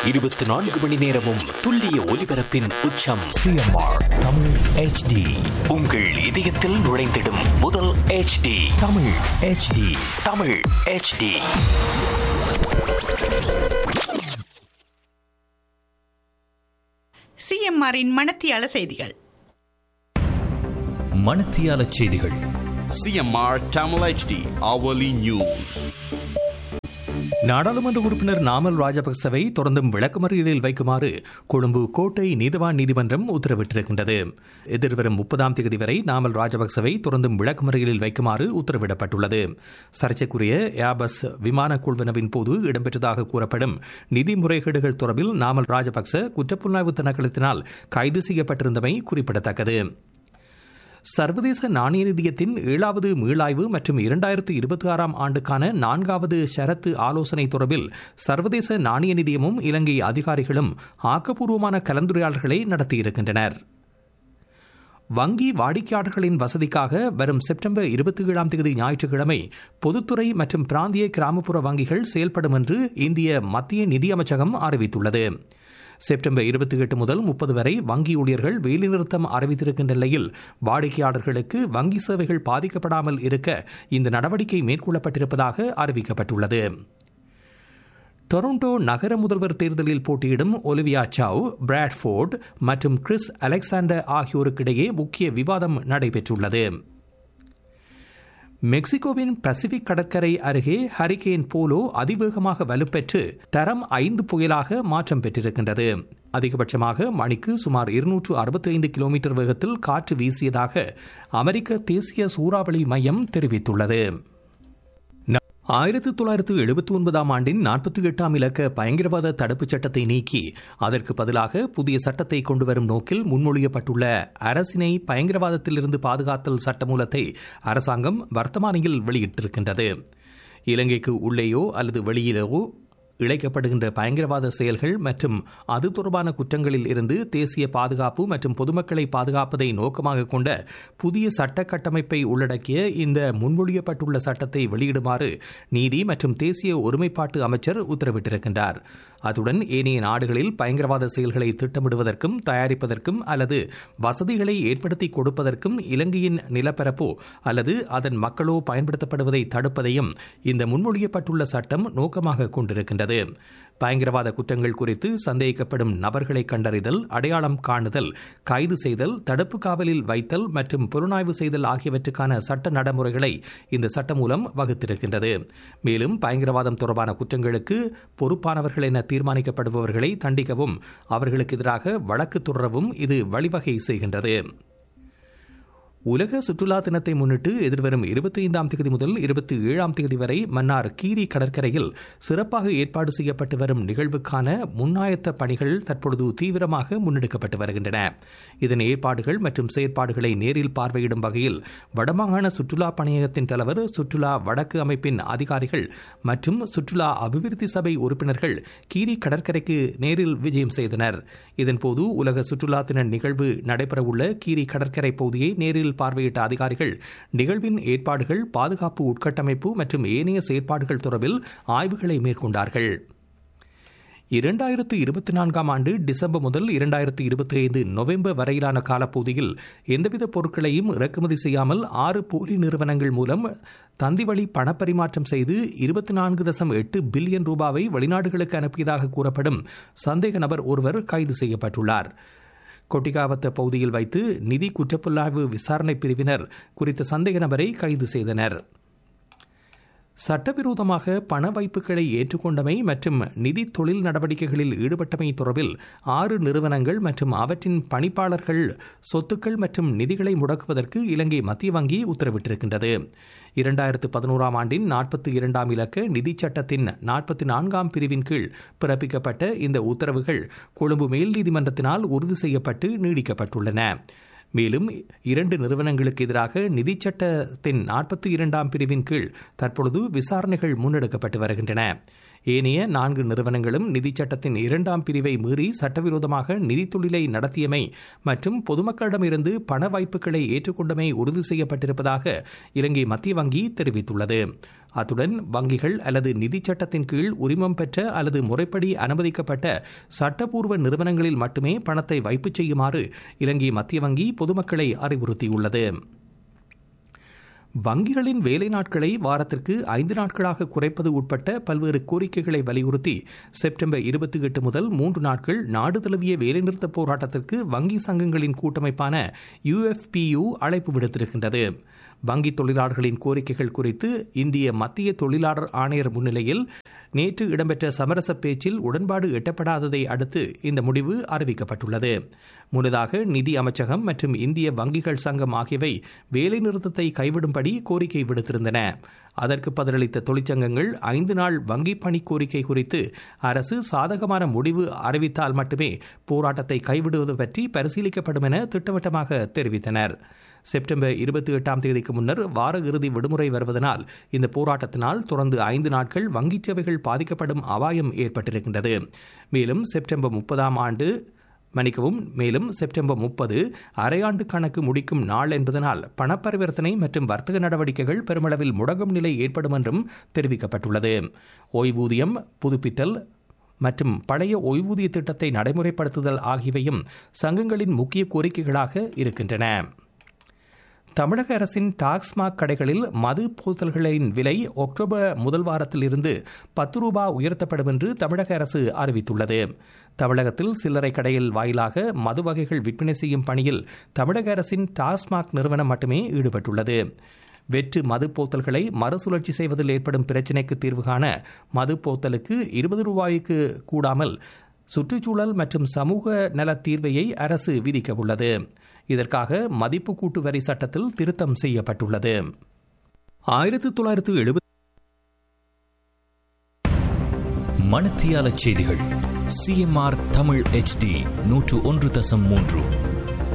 இருபத்தி நான்கு மணி நேரமும் துல்லிய ஒலிபரப்பின் உச்சம் சிஎம்ஆர் தமிழ் ஹெச்டி உங்கள் இதயத்தில் நுழைந்திடும் முதல் HD Tamil HD Tamil HD சிஎம்ஆரின் மணத்தியால செய்திகள் மணத்தியால செய்திகள் CMR Tamil HD hourly news. நாடாளுமன்ற உறுப்பினர் நாமல் ராஜபக்சவை தொடர்ந்தும் விளக்குமறியலில் வைக்குமாறு கொழும்பு கோட்டை நீதிவான் நீதிமன்றம் உத்தரவிட்டிருக்கின்றது எதிர்வரும் முப்பதாம் தேதி வரை நாமல் ராஜபக்சவை தொடர்ந்தும் விளக்குமறியலில் வைக்குமாறு உத்தரவிடப்பட்டுள்ளது சர்ச்சைக்குரிய ஏபஸ் விமான குழுவினவின் போது இடம்பெற்றதாக கூறப்படும் நிதி முறைகேடுகள் தொடர்பில் நாமல் ராஜபக்ச குற்றப்புலனாய்வு திணைக்களத்தினால் கைது செய்யப்பட்டிருந்தமை குறிப்பிடத்தக்கது சர்வதேச நாணய நிதியத்தின் ஏழாவது மீளாய்வு மற்றும் இரண்டாயிரத்து இருபத்தி ஆறாம் ஆண்டுக்கான நான்காவது ஷரத்து ஆலோசனை தொடர்பில் சர்வதேச நாணய நிதியமும் இலங்கை அதிகாரிகளும் ஆக்கப்பூர்வமான கலந்துரையாடல்களை நடத்தியிருக்கின்றனர் வங்கி வாடிக்கையாளர்களின் வசதிக்காக வரும் செப்டம்பர் இருபத்தி ஏழாம் தேதி ஞாயிற்றுக்கிழமை பொதுத்துறை மற்றும் பிராந்திய கிராமப்புற வங்கிகள் செயல்படும் என்று இந்திய மத்திய நிதியமைச்சகம் அறிவித்துள்ளது செப்டம்பர் இருபத்தி எட்டு முதல் முப்பது வரை வங்கி ஊழியர்கள் வேலைநிறுத்தம் அறிவித்திருக்கின்ற நிலையில் வாடிக்கையாளர்களுக்கு வங்கி சேவைகள் பாதிக்கப்படாமல் இருக்க இந்த நடவடிக்கை மேற்கொள்ளப்பட்டிருப்பதாக அறிவிக்கப்பட்டுள்ளது டொரண்டோ நகர முதல்வர் தேர்தலில் போட்டியிடும் ஒலிவியா சாவ் பிராட்ஃபோர்ட் மற்றும் கிறிஸ் அலெக்சாண்டர் ஆகியோருக்கிடையே முக்கிய விவாதம் நடைபெற்றுள்ளது மெக்சிகோவின் பசிபிக் கடற்கரை அருகே ஹரிகேன் போலோ அதிவேகமாக வலுப்பெற்று தரம் ஐந்து புயலாக மாற்றம் பெற்றிருக்கின்றது அதிகபட்சமாக மணிக்கு சுமார் இருநூற்று அறுபத்தி ஐந்து கிலோமீட்டர் வேகத்தில் காற்று வீசியதாக அமெரிக்க தேசிய சூறாவளி மையம் தெரிவித்துள்ளது ஆயிரத்தி தொள்ளாயிரத்து எழுபத்தி ஒன்பதாம் ஆண்டின் நாற்பத்தி எட்டாம் இலக்க பயங்கரவாத தடுப்புச் சட்டத்தை நீக்கி அதற்கு பதிலாக புதிய சட்டத்தை கொண்டுவரும் நோக்கில் முன்மொழியப்பட்டுள்ள அரசினை பயங்கரவாதத்திலிருந்து பாதுகாத்தல் சட்டமூலத்தை அரசாங்கம் வர்த்தமானியில் வெளியிட்டிருக்கின்றது இலங்கைக்கு உள்ளேயோ அல்லது வெளியிலோ இழைக்கப்படுகின்ற பயங்கரவாத செயல்கள் மற்றும் அது தொடர்பான குற்றங்களில் இருந்து தேசிய பாதுகாப்பு மற்றும் பொதுமக்களை பாதுகாப்பதை நோக்கமாக கொண்ட புதிய சட்ட கட்டமைப்பை உள்ளடக்கிய இந்த முன்மொழியப்பட்டுள்ள சட்டத்தை வெளியிடுமாறு நீதி மற்றும் தேசிய ஒருமைப்பாட்டு அமைச்சர் உத்தரவிட்டிருக்கின்றார் அதுடன் ஏனைய நாடுகளில் பயங்கரவாத செயல்களை திட்டமிடுவதற்கும் தயாரிப்பதற்கும் அல்லது வசதிகளை ஏற்படுத்தி கொடுப்பதற்கும் இலங்கையின் நிலப்பரப்போ அல்லது அதன் மக்களோ பயன்படுத்தப்படுவதை தடுப்பதையும் இந்த முன்மொழியப்பட்டுள்ள சட்டம் நோக்கமாக கொண்டிருக்கின்றது பயங்கரவாத குற்றங்கள் குறித்து சந்தேகிக்கப்படும் நபர்களை கண்டறிதல் அடையாளம் காணுதல் கைது செய்தல் தடுப்பு காவலில் வைத்தல் மற்றும் புலனாய்வு செய்தல் ஆகியவற்றுக்கான சட்ட நடைமுறைகளை இந்த சட்டம் மூலம் வகுத்திருக்கின்றது மேலும் பயங்கரவாதம் தொடர்பான குற்றங்களுக்கு பொறுப்பானவர்கள் என தீர்மானிக்கப்படுபவர்களை தண்டிக்கவும் அவர்களுக்கு எதிராக வழக்கு தொடரவும் இது வழிவகை செய்கின்றது உலக சுற்றுலா தினத்தை முன்னிட்டு எதிர்வரும் இருபத்தி ஐந்தாம் தேதி முதல் இருபத்தி ஏழாம் தேதி வரை மன்னார் கீரி கடற்கரையில் சிறப்பாக ஏற்பாடு செய்யப்பட்டு வரும் நிகழ்வுக்கான முன்னாயத்த பணிகள் தற்பொழுது தீவிரமாக முன்னெடுக்கப்பட்டு வருகின்றன இதன் ஏற்பாடுகள் மற்றும் செயற்பாடுகளை நேரில் பார்வையிடும் வகையில் வடமாகாண சுற்றுலா பணியகத்தின் தலைவர் சுற்றுலா வடக்கு அமைப்பின் அதிகாரிகள் மற்றும் சுற்றுலா அபிவிருத்தி சபை உறுப்பினர்கள் கீரி கடற்கரைக்கு நேரில் விஜயம் செய்தனர் இதன்போது உலக சுற்றுலா தின நிகழ்வு நடைபெறவுள்ள கீரி கடற்கரை பகுதியை நேரில் பார்வையிட்ட அதிகாரிகள் நிகழ்வின் ஏற்பாடுகள் பாதுகாப்பு உட்கட்டமைப்பு மற்றும் ஏனைய செயற்பாடுகள் தொடர்பில் ஆய்வுகளை மேற்கொண்டார்கள் இரண்டாயிரத்து இருபத்தி நான்காம் ஆண்டு டிசம்பர் முதல் இரண்டாயிரத்து இருபத்தி ஐந்து நவம்பர் வரையிலான காலப்பகுதியில் எந்தவித பொருட்களையும் இறக்குமதி செய்யாமல் ஆறு போலி நிறுவனங்கள் மூலம் தந்திவழி பணப்பரிமாற்றம் செய்து இருபத்தி நான்கு தசம் எட்டு பில்லியன் ரூபாவை வெளிநாடுகளுக்கு அனுப்பியதாக கூறப்படும் சந்தேக நபர் ஒருவர் கைது செய்யப்பட்டுள்ளார் கொட்டிகாவத்த பகுதியில் வைத்து நிதி குற்றப்புலனாய்வு விசாரணை பிரிவினர் குறித்த சந்தேக நபரை கைது செய்தனர் சட்டவிரோதமாக பண வைப்புகளை ஏற்றுக்கொண்டமை மற்றும் நிதி தொழில் நடவடிக்கைகளில் ஈடுபட்டமை தொடர்பில் ஆறு நிறுவனங்கள் மற்றும் அவற்றின் பணிப்பாளர்கள் சொத்துக்கள் மற்றும் நிதிகளை முடக்குவதற்கு இலங்கை மத்திய வங்கி உத்தரவிட்டிருக்கின்றது இரண்டாயிரத்து பதினோராம் ஆண்டின் நாற்பத்தி இரண்டாம் இலக்க நிதி சட்டத்தின் நாற்பத்தி நான்காம் பிரிவின் கீழ் பிறப்பிக்கப்பட்ட இந்த உத்தரவுகள் கொழும்பு மேல் நீதிமன்றத்தினால் உறுதி செய்யப்பட்டு நீடிக்கப்பட்டுள்ளன மேலும் இரண்டு நிறுவனங்களுக்கு எதிராக நிதிச் சட்டத்தின் நாற்பத்தி இரண்டாம் பிரிவின் கீழ் தற்பொழுது விசாரணைகள் முன்னெடுக்கப்பட்டு வருகின்றன ஏனைய நான்கு நிறுவனங்களும் நிதிச் சட்டத்தின் இரண்டாம் பிரிவை மீறி சட்டவிரோதமாக நிதித் தொழிலை நடத்தியமை மற்றும் பொதுமக்களிடமிருந்து பண வாய்ப்புகளை ஏற்றுக்கொண்டமை உறுதி செய்யப்பட்டிருப்பதாக இலங்கை மத்திய வங்கி தெரிவித்துள்ளது அத்துடன் வங்கிகள் அல்லது நிதிச் சட்டத்தின் கீழ் உரிமம் பெற்ற அல்லது முறைப்படி அனுமதிக்கப்பட்ட சட்டப்பூர்வ நிறுவனங்களில் மட்டுமே பணத்தை வைப்பு செய்யுமாறு இலங்கை மத்திய வங்கி பொதுமக்களை அறிவுறுத்தியுள்ளது வங்கிகளின் வேலை நாட்களை வாரத்திற்கு ஐந்து நாட்களாக குறைப்பது உட்பட்ட பல்வேறு கோரிக்கைகளை வலியுறுத்தி செப்டம்பர் இருபத்தி எட்டு முதல் மூன்று நாட்கள் நாடு தழுவிய வேலைநிறுத்த போராட்டத்திற்கு வங்கி சங்கங்களின் கூட்டமைப்பான யுஎஃபியு அழைப்பு விடுத்திருக்கின்றது வங்கி தொழிலாளர்களின் கோரிக்கைகள் குறித்து இந்திய மத்திய தொழிலாளர் ஆணையர் முன்னிலையில் நேற்று இடம்பெற்ற சமரச பேச்சில் உடன்பாடு எட்டப்படாததை அடுத்து இந்த முடிவு அறிவிக்கப்பட்டுள்ளது முன்னதாக நிதி அமைச்சகம் மற்றும் இந்திய வங்கிகள் சங்கம் ஆகியவை வேலைநிறுத்தத்தை கைவிடும்படி கோரிக்கை விடுத்திருந்தன அதற்கு பதிலளித்த தொழிற்சங்கங்கள் ஐந்து நாள் வங்கி பணி கோரிக்கை குறித்து அரசு சாதகமான முடிவு அறிவித்தால் மட்டுமே போராட்டத்தை கைவிடுவது பற்றி பரிசீலிக்கப்படும் என திட்டவட்டமாக தெரிவித்தனர் செப்டம்பர் இருபத்தி எட்டாம் தேதிக்கு முன்னர் வார இறுதி விடுமுறை வருவதனால் இந்த போராட்டத்தினால் தொடர்ந்து ஐந்து நாட்கள் வங்கிச் சேவைகள் பாதிக்கப்படும் அபாயம் ஏற்பட்டிருக்கின்றது மேலும் செப்டம்பர் முப்பதாம் ஆண்டு மன்னிக்கவும் மேலும் செப்டம்பர் முப்பது அரையாண்டு கணக்கு முடிக்கும் நாள் என்பதனால் பணப்பரிவர்த்தனை மற்றும் வர்த்தக நடவடிக்கைகள் பெருமளவில் முடங்கும் நிலை ஏற்படும் என்றும் தெரிவிக்கப்பட்டுள்ளது ஓய்வூதியம் புதுப்பித்தல் மற்றும் பழைய ஓய்வூதிய திட்டத்தை நடைமுறைப்படுத்துதல் ஆகியவையும் சங்கங்களின் முக்கிய கோரிக்கைகளாக இருக்கின்றன தமிழக அரசின் டாக்ஸ்மாக் கடைகளில் மது போத்தல்களின் விலை அக்டோபர் முதல் வாரத்தில் இருந்து பத்து ரூபாய் உயர்த்தப்படும் என்று தமிழக அரசு அறிவித்துள்ளது தமிழகத்தில் சில்லறை கடையில் வாயிலாக மது வகைகள் விற்பனை செய்யும் பணியில் தமிழக அரசின் டாஸ்மாக் நிறுவனம் மட்டுமே ஈடுபட்டுள்ளது வெற்று மது போத்தல்களை மறுசுழற்சி செய்வதில் ஏற்படும் பிரச்சினைக்கு தீர்வு காண மது போத்தலுக்கு இருபது ரூபாய்க்கு கூடாமல் சுற்றுச்சூழல் மற்றும் சமூக நல தீர்வையை அரசு விதிக்க உள்ளது இதற்காக மதிப்பு கூட்டு வரி சட்டத்தில் திருத்தம் செய்யப்பட்டுள்ளது ஆயிரத்தி தொள்ளாயிரத்து எழுபது மணத்தியால செய்திகள் சிஎம்ஆர் தமிழ் HD நூற்று ஒன்று தசம் மூன்று